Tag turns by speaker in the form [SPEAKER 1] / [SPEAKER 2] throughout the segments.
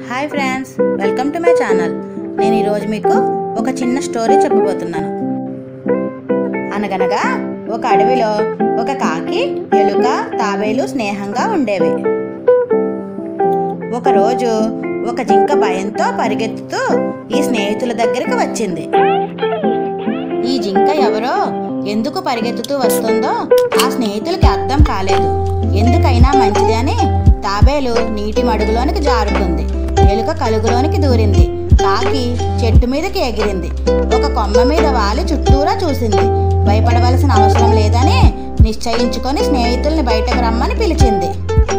[SPEAKER 1] hi friends welcome to my channel నేను ఈరోజు మీకు ఒక చిన్న స్టోరీ చెప్పబోతున్నాను అనగనగా ఒక అడవిలో ఒక కాకి ఎలుక తాబేలు స్నేహంగా ఉండేవి ఒకరోజు ఒక జింక భయంతో పరిగెత్తుతూ ఈ స్నేహితుల దగ్గరికి వచ్చింది ఈ జింక ఎవరో ఎందుకు పరిగెత్తుతూ వస్తుందో ఆ స్నేహితులకి అర్థం కాలేదు ఎందుకైనా మంచిది అని తాబేలు నీటి మడుగులోనికి జారుకుంది ఎలుక కలుగులోనికి దూరింది కాకి చెట్టు మీదకి ఎగిరింది ఒక కొమ్మ మీద వాలి చుట్టూరా చూసింది భయపడవలసిన అవసరం లేదని నిశ్చయించుకొని స్నేహితుల్ని బయటకు రమ్మని పిలిచింది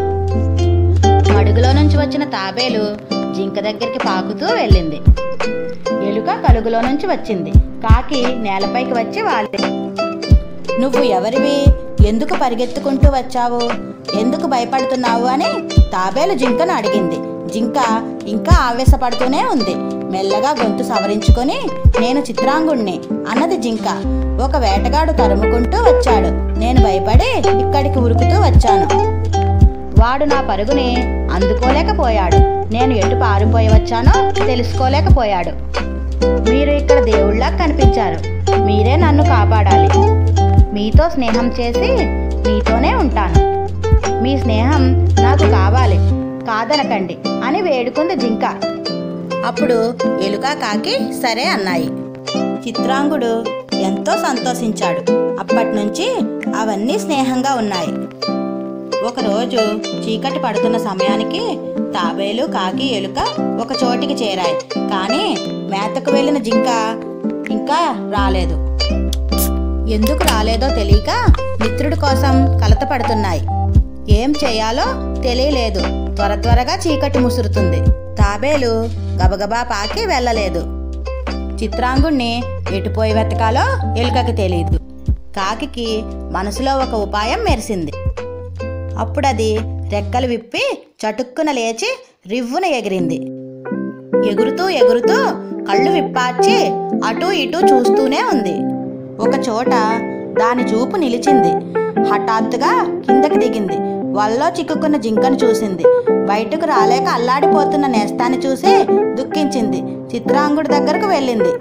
[SPEAKER 1] మడుగులో నుంచి వచ్చిన తాబేలు జింక దగ్గరికి పాకుతూ వెళ్ళింది ఎలుక కలుగులో నుంచి వచ్చింది కాకి నేలపైకి వచ్చి వాలి నువ్వు ఎవరివి ఎందుకు పరిగెత్తుకుంటూ వచ్చావు ఎందుకు భయపడుతున్నావు అని తాబేలు జింకను అడిగింది జింక ఇంకా ఆవేశపడుతూనే ఉంది మెల్లగా గొంతు సవరించుకొని నేను చిత్రాంగుణ్ణి అన్నది జింక ఒక వేటగాడు తరుముకుంటూ వచ్చాడు నేను భయపడి ఇక్కడికి ఉరుకుతూ వచ్చాను వాడు నా పరుగుని అందుకోలేకపోయాడు నేను ఎటు పారిపోయి వచ్చానో తెలుసుకోలేకపోయాడు మీరు ఇక్కడ దేవుళ్ళ కనిపించారు మీరే నన్ను కాపాడాలి మీతో స్నేహం చేసి మీతోనే ఉంటాను మీ స్నేహం నాకు కావాలి కాదనకండి అని వేడుకుంది జింక అప్పుడు ఎలుక కాకి సరే అన్నాయి చిత్రాంగుడు ఎంతో సంతోషించాడు అప్పటి నుంచి అవన్నీ స్నేహంగా ఉన్నాయి ఒకరోజు చీకటి పడుతున్న సమయానికి తాబేలు కాకి ఎలుక ఒక చోటికి చేరాయి కానీ మేతకు వెళ్ళిన జింక ఇంకా రాలేదు ఎందుకు రాలేదో తెలియక మిత్రుడి కోసం కలత పడుతున్నాయి ఏం చేయాలో తెలియలేదు త్వర త్వరగా చీకటి ముసురుతుంది తాబేలు గబగబా పాకి వెళ్ళలేదు చిత్రాంగుణ్ణి ఎటుపోయి వెతకాలో ఎలుకకి తెలియదు కాకికి మనసులో ఒక ఉపాయం మెరిసింది అప్పుడది రెక్కలు విప్పి చటుక్కున లేచి రివ్వున ఎగిరింది ఎగురుతూ ఎగురుతూ కళ్ళు విప్పార్చి అటూ ఇటూ చూస్తూనే ఉంది ఒక చోట దాని చూపు నిలిచింది హఠాత్తుగా కిందకి దిగింది వల్లో చిక్కుకున్న జింకను చూసింది బయటకు రాలేక అల్లాడిపోతున్న నేస్తాన్ని చూసి దుఃఖించింది చిత్రాంగుడి దగ్గరకు వెళ్ళింది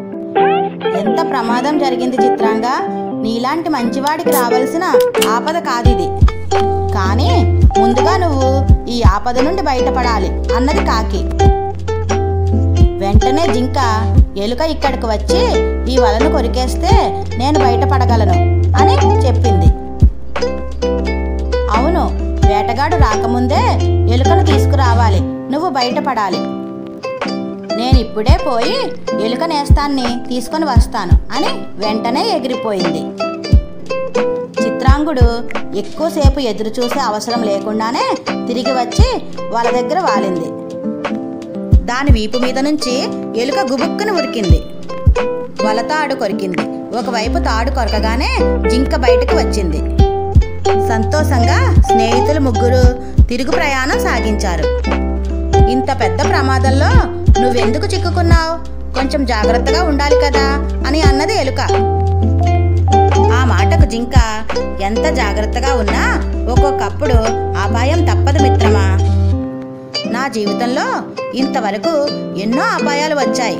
[SPEAKER 1] ఎంత ప్రమాదం జరిగింది చిత్రాంగా నీలాంటి మంచివాడికి రావలసిన ఆపద కాదిది కానీ ముందుగా నువ్వు ఈ ఆపద నుండి బయటపడాలి అన్నది కాకి వెంటనే జింక ఎలుక ఇక్కడికి వచ్చి ఈ వలను కొరికేస్తే నేను బయటపడగలను అని చెప్పింది అవును వేటగాడు రాకముందే ఎలుకను తీసుకురావాలి నువ్వు బయటపడాలి నేను ఇప్పుడే పోయి ఎలుక నేస్తాన్ని తీసుకొని వస్తాను అని వెంటనే ఎగిరిపోయింది చిత్రాంగుడు ఎక్కువసేపు ఎదురు చూసే అవసరం లేకుండానే తిరిగి వచ్చి వాళ్ళ దగ్గర వాలింది దాని వీపు మీద నుంచి ఎలుక గుబుక్కుని ఉరికింది వల తాడు కొరికింది ఒకవైపు తాడు కొరకగానే జింక బయటకు వచ్చింది సంతోషంగా స్నేహితులు ముగ్గురు తిరుగు ప్రయాణం సాగించారు ఇంత పెద్ద ప్రమాదంలో నువ్వెందుకు చిక్కుకున్నావు కొంచెం జాగ్రత్తగా ఉండాలి కదా అని అన్నది ఎలుక ఆ మాటకు జింక ఎంత జాగ్రత్తగా ఉన్నా ఒక్కొక్కప్పుడు అపాయం తప్పదు మిత్రమా నా జీవితంలో ఇంతవరకు ఎన్నో అపాయాలు వచ్చాయి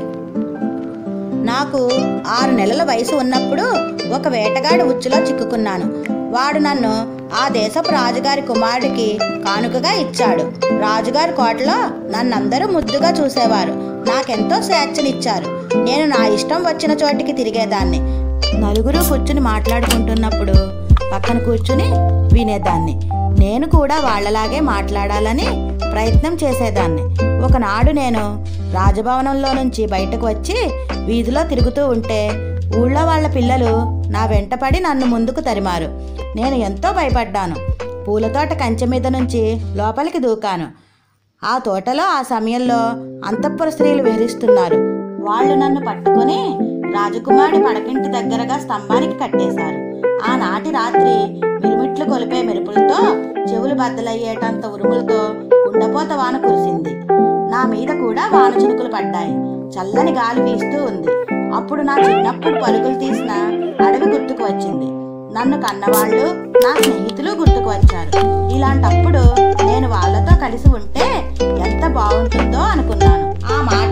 [SPEAKER 1] నాకు ఆరు నెలల వయసు ఉన్నప్పుడు ఒక వేటగాడి ఉచ్చులో చిక్కుకున్నాను వాడు నన్ను ఆ దేశపు రాజుగారి కుమారుడికి కానుకగా ఇచ్చాడు రాజుగారి కోటలో నన్నందరూ ముద్దుగా చూసేవారు నాకెంతో స్వేచ్ఛనిచ్చారు నేను నా ఇష్టం వచ్చిన చోటికి తిరిగేదాన్ని నలుగురు కూర్చుని మాట్లాడుకుంటున్నప్పుడు పక్కన కూర్చుని వినేదాన్ని నేను కూడా వాళ్ళలాగే మాట్లాడాలని ప్రయత్నం చేసేదాన్ని ఒకనాడు నేను రాజభవనంలో నుంచి బయటకు వచ్చి వీధిలో తిరుగుతూ ఉంటే ఊళ్ళో వాళ్ళ పిల్లలు నా వెంటపడి నన్ను ముందుకు తరిమారు నేను ఎంతో భయపడ్డాను పూలతోట కంచె మీద నుంచి లోపలికి దూకాను ఆ తోటలో ఆ సమయంలో అంతఃపుర స్త్రీలు విహరిస్తున్నారు వాళ్ళు నన్ను పట్టుకొని రాజకుమారుడి పడకింటి దగ్గరగా స్తంభానికి కట్టేశారు ఆనాటి రాత్రి మిరుమిట్లు కొలిపే మెరుపులతో చెవులు బద్దలయ్యేటంత ఉరుములతో కుండపోత వాన కురిసింది నా మీద కూడా వాన చినుకులు పడ్డాయి చల్లని గాలి వీస్తూ ఉంది అప్పుడు నా చిన్నప్పుడు పరుగులు తీసిన అడవి గుర్తుకు వచ్చింది నన్ను కన్నవాళ్ళు నా స్నేహితులు గుర్తుకు వచ్చారు ఇలాంటప్పుడు నేను వాళ్ళతో కలిసి ఉంటే ఎంత బాగుంటుందో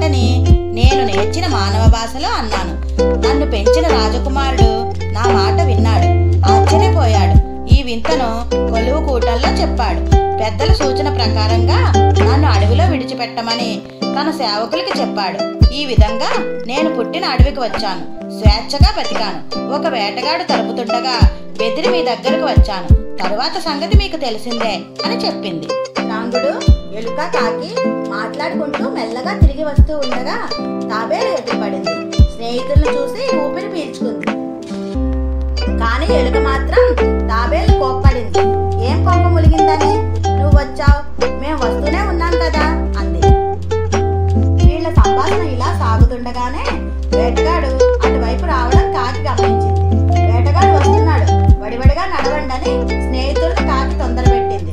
[SPEAKER 1] మాటని నేను నేర్చిన మానవ భాషలో అన్నాను నన్ను పెంచిన రాజకుమారుడు నా మాట విన్నాడు ఆశ్చర్యపోయాడు ఈ వింతను కొలువు కూటల్లో చెప్పాడు పెద్దల సూచన ప్రకారంగా నన్ను అడవిలో విడిచిపెట్టమని తన సేవకులకి చెప్పాడు ఈ విధంగా నేను పుట్టిన అడవికి వచ్చాను స్వేచ్ఛగా బతికాను ఒక వేటగాడు తరుపుతుండగా బెదిరి మీ దగ్గరకు వచ్చాను తరువాత సంగతి మీకు తెలిసిందే అని చెప్పింది నాంగుడు ఎలుక కాకి మాట్లాడుకుంటూ మెల్లగా తిరిగి వస్తూ ఉండగా తాబేలు ఎదురుపడింది స్నేహితులను చూసి ఊపిరి పీల్చుకుంది కానీ ఎలుక మాత్రం తాబేలు కోప్పడింది ఏం కొంప ములిగిందని నువ్వు వచ్చావు మేము వస్తూనే ఉన్నాం కదా అంది వీళ్ళ సంభాషణ ఇలా సాగుతుండగానే వేటగాడు అటువైపు రావడం కాకి గమనించింది వేటగాడు వస్తున్నాడు వడివడిగా నడవండని స్నేహితులను కాకి తొందర పెట్టింది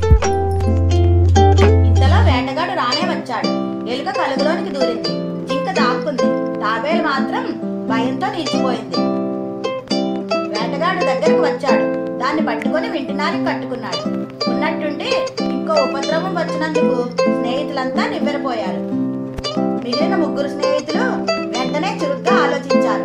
[SPEAKER 1] ఇంతలో వేటగాడు రానే వచ్చాడు ఎలుక కలుగులోనికి దూరింది జింక దాక్కుంది తాబేలు మాత్రం భయంతో నిలిచిపోయింది వేటగాడు దగ్గరకు వచ్చాడు దాన్ని పట్టుకొని వింటినారికి కట్టుకున్నాడు ఉన్నట్టుండి ఇంకో ఉపద్రవం వచ్చినందుకు స్నేహితులంతా నివ్వెరపోయారు మిగిలిన ముగ్గురు స్నేహితులు వెంటనే చురుగ్గా ఆలోచించారు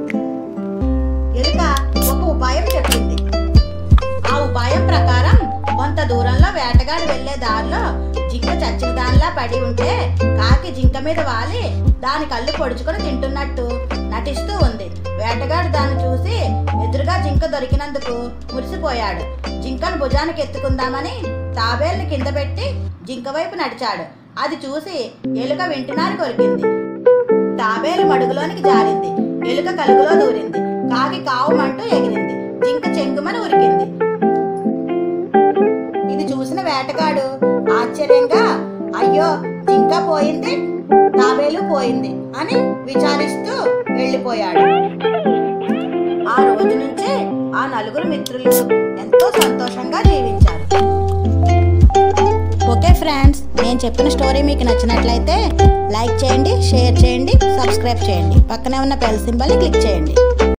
[SPEAKER 1] ఎలుక ఒక ఉపాయం చెప్పింది ఆ ఉపాయం ప్రకారం కొంత దూరంలో వేటగాడు వెళ్లే దారిలో జింక చచ్చిన దానిలా పడి ఉంటే కాకి జింక మీద వాలి దాని కళ్ళు పొడుచుకొని తింటున్నట్టు నటిస్తూ ఉంది వేటగాడు దాన్ని చూసి ఎదురుగా జింక దొరికినందుకు మురిసిపోయాడు జింకను భుజానికి ఎత్తుకుందామని తాబేల్ని కింద పెట్టి జింక వైపు నడిచాడు అది చూసి ఎలుక వింటినారు కొరికింది తాబేలు మడుగులోనికి జారింది ఎలుక కలుగులో దూరింది కాకి కావుమంటూ ఎగిరింది జింక చెంగుమని ఉరికింది ఇది చూసిన వేటగాడు ఆశ్చర్యంగా అయ్యో జింక పోయింది తాబేలు పోయింది అని విచారిస్తూ వెళ్ళిపోయాడు ఆ రోజు నుంచి ఆ నలుగురు మిత్రులు ఎంతో సంతోషంగా జీవించారు ఓకే ఫ్రెండ్స్ నేను చెప్పిన స్టోరీ మీకు నచ్చినట్లయితే లైక్ చేయండి షేర్ చేయండి సబ్స్క్రైబ్ చేయండి పక్కనే ఉన్న బెల్ సింబల్ని క్లిక్ చేయండి